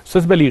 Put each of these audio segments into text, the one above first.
استاذ بليغ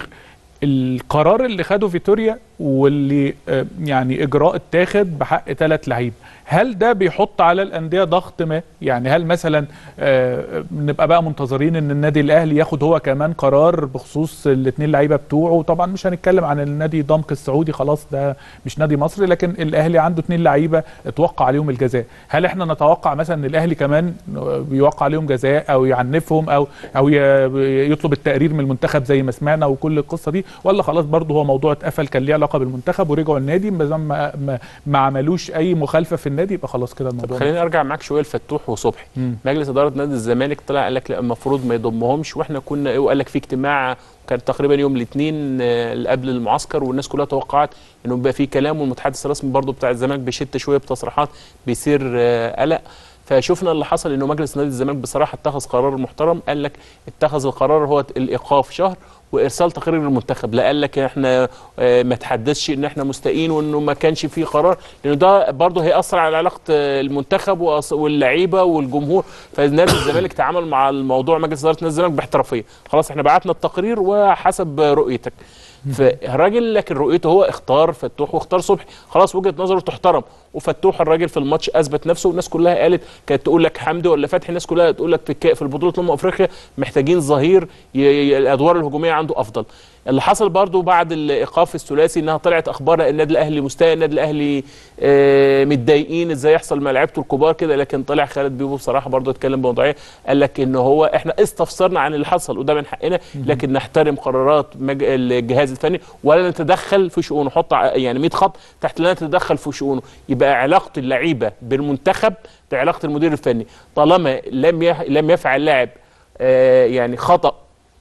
القرار اللي خده فيتوريا واللي آه، يعني اجراء اتاخد بحق ثلاث لعيبه هل ده بيحط على الانديه ضغط ما يعني هل مثلا آه، نبقى بقى منتظرين ان النادي الاهلي ياخد هو كمان قرار بخصوص الاثنين لعيبه بتوعه طبعا مش هنتكلم عن النادي ضمك السعودي خلاص ده مش نادي مصري لكن الاهلي عنده اثنين لعيبه اتوقع عليهم الجزاء هل احنا نتوقع مثلا ان الاهلي كمان بيوقع عليهم جزاء او يعنفهم او او ي- يطلب التقرير من المنتخب زي ما سمعنا وكل القصه دي ولا خلاص برضه هو موضوع اتقفل كان ليه علاقه بالمنتخب ورجعوا النادي ما ما, ما, ما عملوش اي مخالفه في النادي يبقى خلاص كده طب الموضوع خليني ارجع معاك شويه لفتوح وصبحي مم. مجلس اداره نادي الزمالك طلع قال لك لا المفروض ما يضمهمش واحنا كنا ايه وقال لك في اجتماع كان تقريبا يوم الاثنين اللي قبل المعسكر والناس كلها توقعت انه بقى في كلام والمتحدث الرسمي برضه بتاع الزمالك بيشت شويه بتصريحات بيصير آه، قلق فشفنا اللي حصل انه مجلس نادي الزمالك بصراحه اتخذ قرار محترم قال لك اتخذ القرار هو الايقاف شهر وارسال تقرير للمنتخب لا قال لك احنا آه، ما تحدثش ان احنا مستائين وانه ما كانش فيه قرار لانه ده برضه هياثر على علاقه آه، المنتخب وأص- واللعيبه والجمهور فنادي الزمالك تعامل مع الموضوع مجلس اداره نادي الزمالك باحترافيه خلاص احنا بعتنا التقرير وحسب رؤيتك فالراجل لكن رؤيته هو اختار فتوح واختار صبحي خلاص وجهه نظره تحترم وفتوح الراجل في الماتش اثبت نفسه والناس كلها قالت كانت تقول لك حمدي ولا فتحي الناس كلها تقول لك في الك- في البطوله امم افريقيا محتاجين ظهير ي- ي- الادوار الهجوميه عنده افضل اللي حصل برضو بعد الايقاف الثلاثي انها طلعت اخبار النادي الاهلي مستاء النادي الاهلي آه، متضايقين ازاي يحصل مع لعيبته الكبار كده لكن طلع خالد بيبو بصراحه برضو اتكلم بموضوعيه قال لك ان هو احنا استفسرنا عن اللي حصل وده من حقنا لكن نحترم قرارات مج... الجهاز الفني ولا نتدخل في شؤونه حط ع- يعني 100 خط تحت لا نتدخل في شؤونه يبقى علاقه اللعيبه بالمنتخب بعلاقه المدير الفني طالما لم يح... لم يفعل لاعب آه، يعني خطأ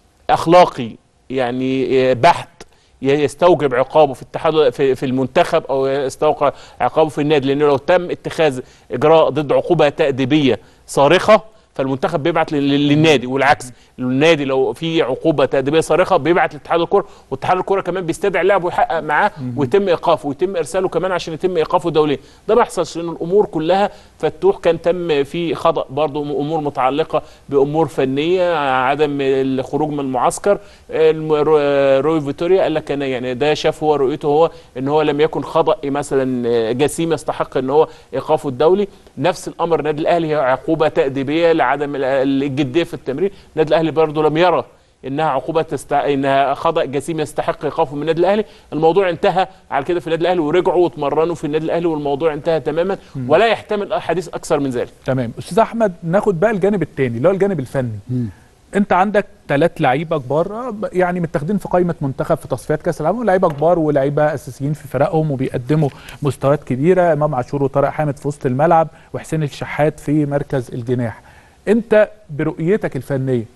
اخلاقي يعني آه، بحت ي- يستوجب عقابه في اتحاد في, في المنتخب او يستوقع عقابه في النادي لانه لو تم اتخاذ اجراء ضد عقوبه تاديبيه صارخه فالمنتخب بيبعت لل- للنادي والعكس النادي لو في عقوبه تاديبيه صارخه بيبعت لاتحاد الكره واتحاد الكره كمان بيستدعي اللاعب ويحقق معاه ويتم ايقافه ويتم ارساله كمان عشان يتم ايقافه دوليا ده ما يحصلش لان الامور كلها فتوح كان تم في خطا برضه امور متعلقه بامور فنيه عدم الخروج من المعسكر الم- رو- روي فيتوريا قال لك انا يعني ده شاف هو رؤيته هو ان هو لم يكن خطا مثلا جسيم يستحق ان هو ايقافه الدولي نفس الامر النادي الاهلي هي عقوبه تاديبيه لعدم ال- الجديه في التمرين النادي الاهلي برضه لم يرى انها عقوبه تستع... انها خطا جسيم يستحق ايقافه من النادي الاهلي الموضوع انتهى على كده في النادي الاهلي ورجعوا واتمرنوا في النادي الاهلي والموضوع انتهى تماما ولا يحتمل حديث اكثر من ذلك تمام استاذ احمد ناخد بقى الجانب الثاني اللي هو الجانب الفني انت عندك ثلاث لعيبه كبار آه، ب- يعني متاخدين في قائمه منتخب في تصفيات كاس العالم ولاعيبه كبار ولاعيبه اساسيين في فرقهم وبيقدموا مستويات كبيره امام عاشور وطارق حامد في وسط الملعب وحسين الشحات في مركز الجناح انت برؤيتك الفنيه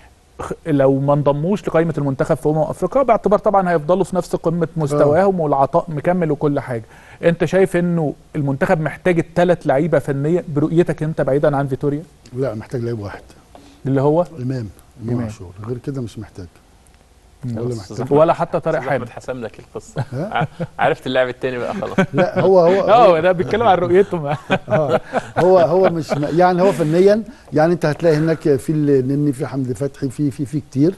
خ- لو ما انضموش لقائمه المنتخب في امم افريقيا باعتبار طبعا هيفضلوا في نفس قمه مستواهم والعطاء مكمل وكل حاجه انت شايف انه المنتخب محتاج الثلاث لعيبه فنيه برؤيتك انت بعيدا عن فيتوريا لا محتاج لعيب واحد اللي هو امام إمام. امام عاشور غير كده مش محتاج ولا محتاج ولا حتى طارق أستاذ حامد احمد حسم لك القصه ها؟ ع- عرفت اللاعب التاني بقى خلاص لا هو هو اه ده بيتكلم عن رؤيتهم آه، هو هو مش يعني هو فنيا يعني انت هتلاقي هناك في النني في حمدي فتحي في في في كتير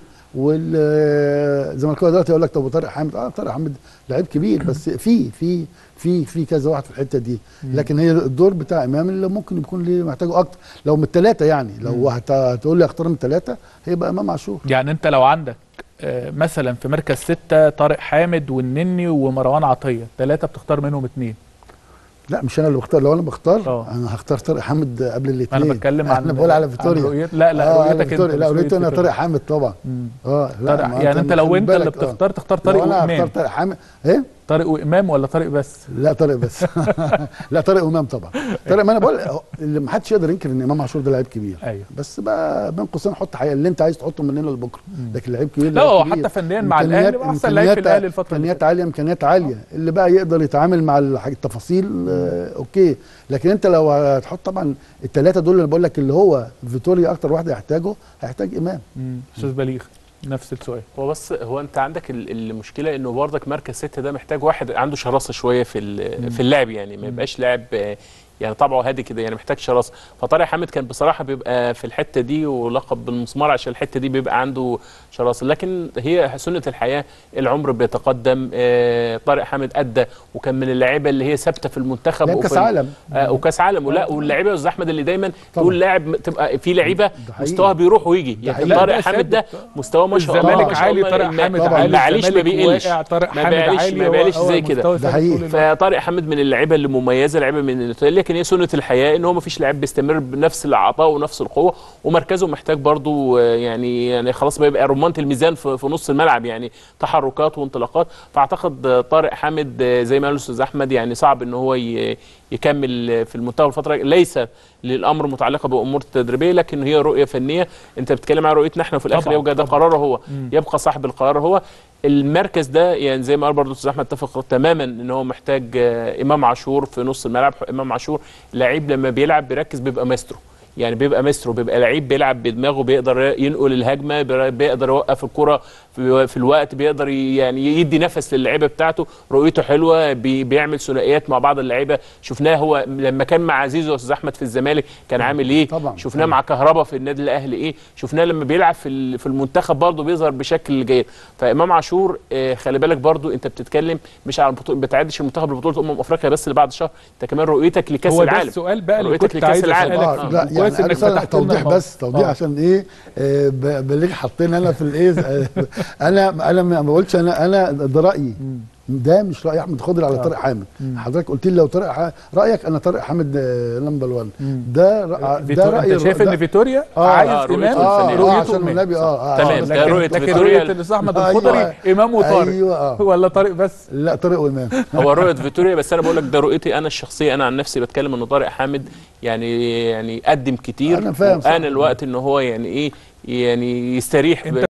والزملكاويه دلوقتي يقول لك طب وطارق حامد اه طارق حامد لعيب كبير بس في في في في كذا واحد في الحته دي لكن هي الدور بتاع امام اللي ممكن يكون ليه محتاجه اكتر لو من الثلاثه يعني لو هت- هتقول لي اختار من الثلاثه هيبقى امام عاشور يعني انت لو عندك آه، مثلا في مركز ستة طارق حامد والنني ومروان عطية ثلاثة بتختار منهم اثنين لا مش انا اللي بختار لو انا بختار آه. انا هختار طارق حامد قبل الاثنين انا بتكلم عن انا بقول على عن فيتوريا رؤيت لا لا آه على رؤيتك انت فيتوريا لا مش رؤيتي انا رؤية طارق فيتوريا. حامد طبعا مم. اه لا طارق ما يعني انت خلي لو انت اللي بالك، آه. بتختار تختار لو طارق انا هختار وامام طارق حامد ايه طارق وامام ولا طارق بس لا طارق بس لا طارق امام طبعا طارق ما انا بقول هو اللي ما حدش يقدر ينكر ان امام عاشور ده لعيب كبير ايوه بس بقى بين قوسين حط حقيقة اللي انت عايز تحطه من هنا لبكره لكن لعيب كبير لا لعيب هو كبير. حتى فنيا مع الاهلي هو احسن لعيب في إمكانيات- الاهلي الفترة اللي امكانيات عاليه امكانيات عاليه اللي بقى يقدر يتعامل مع الح- التفاصيل آه اوكي لكن انت لو هتحط طبعا الثلاثه دول اللي بقول لك اللي هو فيتوريا اكتر واحد هيحتاجه هيحتاج امام مم. استاذ بليغ نفس السؤال هو بس هو انت عندك ال- المشكله انه برضك مركز ستة ده محتاج واحد عنده شراسه شويه في ال- في اللعب يعني ما يبقاش لاعب آه، يعني طبعه هادي كده يعني محتاج شراسه فطارق حامد كان بصراحه بيبقى في الحته دي ولقب بالمسمار عشان الحته دي بيبقى عنده شراسه لكن هي سنه الحياه العمر بيتقدم آه، طارق حامد ادى وكان من اللعيبه اللي هي ثابته في المنتخب لعب وفي كاس عالم آه وكاس عالم ولا واللعيبه يا استاذ احمد اللي دايما تقول لاعب تبقى في لعيبه حقيقي. مستواها بيروح ويجي ده يعني حقيقي. طارق لا، ده حامد ده ثابت. مستواه ما شاء الله الزمالك ما شاء عالي الله طارق ما- حامد طبعاً. عالي ما عليش ما الزمالك بيقلش واقع، طارق ما حامد بيعليش- عالي ما هو بيعليش أول زي كده. مستوى ده الزمالك حقيقي. طول الوقت. فطارق حامد من اللعيبه اللي مميزه لعيبه من لكن هي سنه الحياه ان هو ما فيش لاعب بيستمر بنفس العطاء ونفس القوه ومركزه محتاج برضو آه، يعني يعني خلاص بيبقى رمانه الميزان في, في نص الملعب يعني تحركات وانطلاقات فاعتقد آه، طارق حامد آه، زي ما قال الاستاذ احمد يعني صعب ان هو ي- يكمل في المنتخب الفتره ليس للامر متعلقه بامور تدريبيه لكن هي رؤيه فنيه انت بتتكلم عن رؤيتنا احنا في الاخر طبعاً، يبقى ده طبعاً. قراره هو مم. يبقى صاحب القرار هو المركز ده يعني زي ما قال برضه الاستاذ احمد اتفق تماما ان هو محتاج آه، امام عاشور في نص الملعب امام عاشور لعيب لما بيلعب بيركز بيبقى ماسترو يعني بيبقى ماسترو بيبقى لعيب بيلعب بدماغه بيقدر ينقل الهجمه بير- بيقدر يوقف الكره في, في الوقت بيقدر ي- يعني يدي نفس للعيبه بتاعته رؤيته حلوه بي بيعمل ثنائيات مع بعض اللعيبه شفناه هو لما كان مع عزيز واستاذ احمد في الزمالك كان عامل ايه طبعاً. شفناه مع كهربا في النادي الاهلي ايه شفناه لما بيلعب في ال- في المنتخب برضه بيظهر بشكل جيد فامام عاشور آه، خلي بالك برضه انت بتتكلم مش على البطوله ما بتعدش المنتخب لبطوله امم افريقيا بس اللي بعد شهر انت كمان رؤيتك لكاس هو ده العالم السؤال بقى اللي رؤيتك كنت لكأس عايز العالم. اسالك آه فيه. لا يعني وكويس أنا انك بس أنا فتحت لنا توضيح الموضوع. بس توضيح آه. عشان ايه آه، ب- بليك حاطين انا في الايه آه، انا انا ما بقولش انا انا ده رايي ده مش راي احمد خضر على طارق حامد حضرتك قلت لي لو طارق ح- رايك انا طارق حامد نمبر 1 ده رأ- ده فيتو- رايي انت شايف ده- ان فيتوريا آه، عايز آه، رؤيته امام اه الفنية. آه، رؤيته عشان إمام. النبي اه, آه تمام، آه ده لكن رؤية لكن فيتوريا. رؤيه الاستاذ احمد أيوة. الخضري امام وطارق ايوه اه ولا طارق بس لا طارق وامام هو رؤيه فيتوريا بس انا بقول لك ده رؤيتي انا الشخصيه انا عن نفسي بتكلم ان طارق حامد يعني يعني قدم كتير أنا فاهم، صح. وآن الوقت ان هو يعني ايه يعني يستريح انت